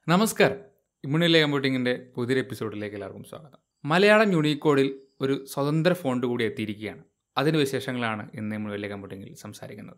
നമസ്കാരം ഇമ്മ്യൂണിലെ കമ്പ്യൂട്ടിങ്ങിൻ്റെ പുതിയൊരു എപ്പിസോഡിലേക്ക് എല്ലാവർക്കും സ്വാഗതം മലയാളം യൂണിക്കോഡിൽ ഒരു സ്വതന്ത്ര ഫോണ്ട് കൂടി എത്തിയിരിക്കുകയാണ് അതിൻ്റെ വിശേഷങ്ങളാണ് ഇന്ന് ഇമ്മ്യൂണിലെ കമ്പ്യൂട്ടിങ്ങിൽ സംസാരിക്കുന്നത്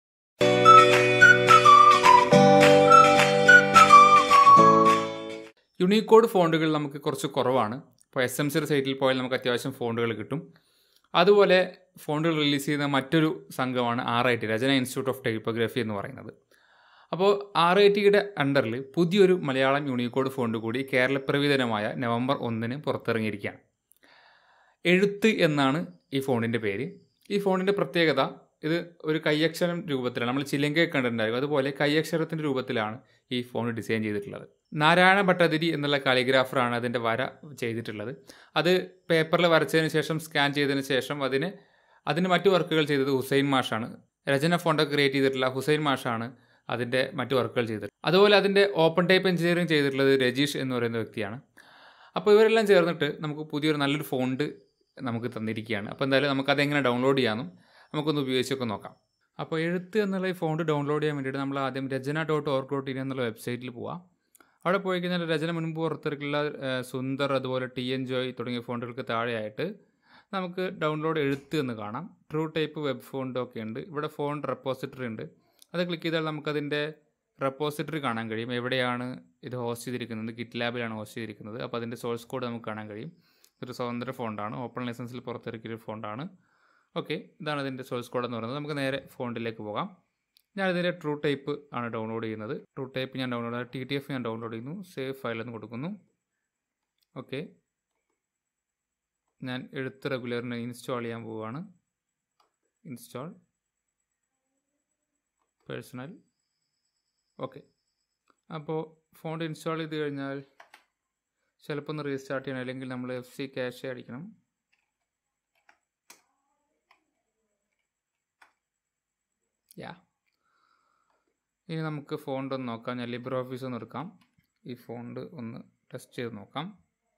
യൂണിക്കോഡ് ഫോണ്ടുകൾ നമുക്ക് കുറച്ച് കുറവാണ് ഇപ്പോൾ എസ് എം സിയുടെ സൈറ്റിൽ പോയാൽ നമുക്ക് അത്യാവശ്യം ഫോണ്ടുകൾ കിട്ടും അതുപോലെ ഫോണ്ടുകൾ റിലീസ് ചെയ്യുന്ന മറ്റൊരു സംഘമാണ് R I T Rachana institute of typography എന്ന് പറയുന്നത് അപ്പോൾ ആർ ഐ ടിയുടെ അണ്ടറിൽ പുതിയൊരു മലയാളം യൂണിക്കോഡ് ഫോണ്ട് കൂടി കേരളപ്പിറവി ദിനമായ നവംബർ ഒന്നിന് പുറത്തിറങ്ങിയിരിക്കുകയാണ് എഴുത്ത് എന്നാണ് ഈ ഫോണിൻ്റെ പേര് ഈ ഫോണിൻ്റെ പ്രത്യേകത ഇത് ഒരു കൈയക്ഷരം രൂപത്തിലാണ് നമ്മൾ ചിലങ്കയൊക്കെ കണ്ടിട്ടുണ്ടായിരിക്കും അതുപോലെ കൈയക്ഷരത്തിൻ്റെ രൂപത്തിലാണ് ഈ ഫോൺ ഡിസൈൻ ചെയ്തിട്ടുള്ളത് നാരായണ ഭട്ടതിരി എന്നുള്ള കാലിഗ്രാഫറാണ് അതിൻ്റെ വര ചെയ്തിട്ടുള്ളത് അത് പേപ്പറിൽ വരച്ചതിന് ശേഷം സ്കാൻ ചെയ്തതിന് ശേഷം അതിന് അതിന് മറ്റു വർക്കുകൾ ചെയ്തത് ഹുസൈൻ മാഷാണ് രചന ഫോണ്ടൊക്കെ ക്രിയേറ്റ് ചെയ്തിട്ടുള്ള ഹുസൈൻ മാഷാണ് അതിൻ്റെ മറ്റു വർക്കുകൾ ചെയ്തത് അതുപോലെ അതിൻ്റെ ഓപ്പൺ ടൈപ്പ് എഞ്ചിനീയറിംഗ് ചെയ്തിട്ടുള്ളത് രജീഷ് എന്ന് പറയുന്ന വ്യക്തിയാണ് അപ്പോൾ ഇവരെല്ലാം ചേർന്നിട്ട് നമുക്ക് പുതിയൊരു നല്ലൊരു ഫോണ്ട് നമുക്ക് തന്നിരിക്കുകയാണ് അപ്പോൾ എന്തായാലും നമുക്കത് എങ്ങനെ ഡൗൺലോഡ് ചെയ്യാമെന്നും നമുക്കൊന്ന് ഉപയോഗിച്ചൊക്കെ നോക്കാം അപ്പോൾ എഴുത്ത് എന്നുള്ള ഈ ഫോണ്ട് ഡൗൺലോഡ് ചെയ്യാൻ വേണ്ടിയിട്ട് നമ്മൾ ആദ്യം Rachana dot org dot in എന്നുള്ള വെബ്സൈറ്റിൽ പോവാം അവിടെ പോയി കഴിഞ്ഞാൽ രചന മുൻപ് പുറത്തിറക്കിയുള്ള ഏഹ്, സുന്ദർ അതുപോലെ ടി എൻ ജോയ് തുടങ്ങിയ ഫോണ്ടുകൾക്ക് താഴെയായിട്ട് നമുക്ക് ഡൗൺലോഡ് എഴുത്ത് എന്ന് കാണാം ട്രൂ ടൈപ്പ് വെബ് ഫോണ്ട് ഒക്കെ ഉണ്ട് ഇവിടെ ഫോൺ റെപ്പോസിറ്ററി ഉണ്ട് അത് ക്ലിക്ക് ചെയ്താൽ നമുക്കതിൻ്റെ റെപ്പോസിറ്ററി കാണാൻ കഴിയും എവിടെയാണ് ഇത് ഹോസ്റ്റ് ചെയ്തിരിക്കുന്നത് ഗിറ്റ് ലാബിലാണ് ഹോസ്റ്റ് ചെയ്തിരിക്കുന്നത് അപ്പോൾ അതിൻ്റെ സോഴ്സ് കോഡ് നമുക്ക് കാണാൻ കഴിയും ഒരു സ്വതന്ത്ര ഫോണ്ടാണ് ഓപ്പൺ ലൈസൻസിൽ പുറത്തിറക്കിയൊരു ഫോണ്ടാണ് ഓക്കെ ഇതാണ് ഇതിൻ്റെ സോഴ്സ് കോഡ് എന്ന് പറയുന്നത് നമുക്ക് നേരെ ഫോണ്ടിലേക്ക് പോകാം ഞാൻ ഇതിൻ്റെ ട്രൂ ടൈപ്പ് ആണ് ഡൗൺലോഡ് ചെയ്യുന്നത് ട്രൂ ടൈപ്പ് ഞാൻ ഡൗൺലോഡ് ടി ടി എഫ് ഞാൻ ഡൗൺലോഡ് ചെയ്യുന്നു സേവ് ഫയൽ എന്ന് കൊടുക്കുന്നു ഓക്കെ ഞാൻ എഴുത്ത് റെഗുലറിന് ഇൻസ്റ്റാൾ ചെയ്യാൻ പോവുകയാണ് ഇൻസ്റ്റാൾ പേഴ്സണൽ ഓക്കെ അപ്പോൾ ഫോൺ ഇൻസ്റ്റാൾ ചെയ്ത് കഴിഞ്ഞാൽ ചിലപ്പോൾ ഒന്ന് റീസ്റ്റാർട്ട് ചെയ്യണം അല്ലെങ്കിൽ നമ്മൾ എഫ് സി ക്യാഷ് അടിക്കണം യാ ഇനി നമുക്ക് ഫോണ്ട് ഒന്ന് നോക്കാം ഞാൻ ലിബ്ര ഓഫീസ് ഒന്ന് എടുക്കാം ഈ ഫോണ്ട് ഒന്ന് ടെസ്റ്റ് ചെയ്ത് നോക്കാം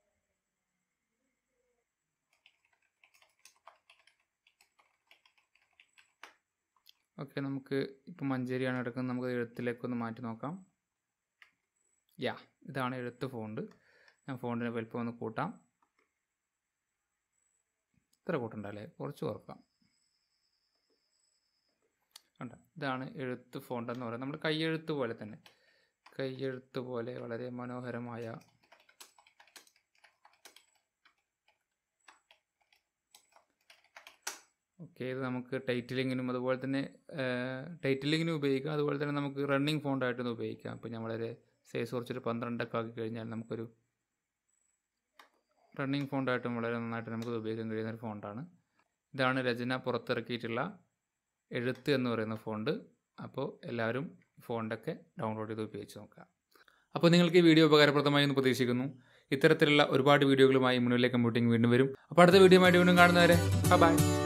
ഓക്കെ നമുക്ക് ഇപ്പം മഞ്ചേരിയാണ് എടുക്കുന്നത് നമുക്ക് എഴുത്തിലേക്കൊന്ന് മാറ്റി നോക്കാം യാ ഇതാണ് എഴുത്ത് ഫോണ്ട് ഞാൻ ഫോണ്ടിൻ്റെ വലിപ്പം ഒന്ന് കൂട്ടാം ഇത്ര കൂട്ടണ്ടല്ലേ കുറച്ച് കുറക്കാം ഉണ്ട് ഇതാണ് എഴുത്ത് ഫോണ്ട് എന്ന് പറയുന്നത് നമ്മുടെ കൈയെഴുത്ത് പോലെ തന്നെ കൈയെഴുത്ത് പോലെ വളരെ മനോഹരമായ ഓക്കെ ഇത് നമുക്ക് ടൈറ്റിലിങ്ങിനും അതുപോലെ തന്നെ ടൈറ്റിലിങ്ങിനും ഉപയോഗിക്കാം അതുപോലെ തന്നെ നമുക്ക് റണ്ണിങ് ഫോണ്ടായിട്ടൊന്ന് ഉപയോഗിക്കാം അപ്പോൾ ഞാൻ വളരെ സൈസ് കുറച്ചൊരു പന്ത്രണ്ടൊക്കെ ആക്കി കഴിഞ്ഞാൽ നമുക്കൊരു റണ്ണിങ് ഫോണ്ടായിട്ടും വളരെ നന്നായിട്ട് നമുക്കത് ഉപയോഗിക്കാൻ കഴിയുന്ന ഒരു ഫോണ്ടാണ് ഇതാണ് രചന പുറത്തിറക്കിയിട്ടുള്ള എഴുത്ത് എന്ന് പറയുന്ന ഫോണ്ട് അപ്പോൾ എല്ലാവരും ഫോണ്ടൊക്കെ ഡൗൺലോഡ് ചെയ്ത് ഉപയോഗിച്ച് നോക്കുക അപ്പോൾ നിങ്ങൾക്ക് ഈ വീഡിയോ ഉപകാരപ്രദമായി എന്ന് പ്രതീക്ഷിക്കുന്നു ഇത്തരത്തിലുള്ള ഒരുപാട് വീഡിയോകളുമായി മുന്നിലെ കമ്പ്യൂട്ടിംഗ് വീണ്ടും വരും അപ്പോൾ അടുത്ത വീഡിയോ ആയിട്ട് വീണ്ടും കാണുന്നവരെ ബൈ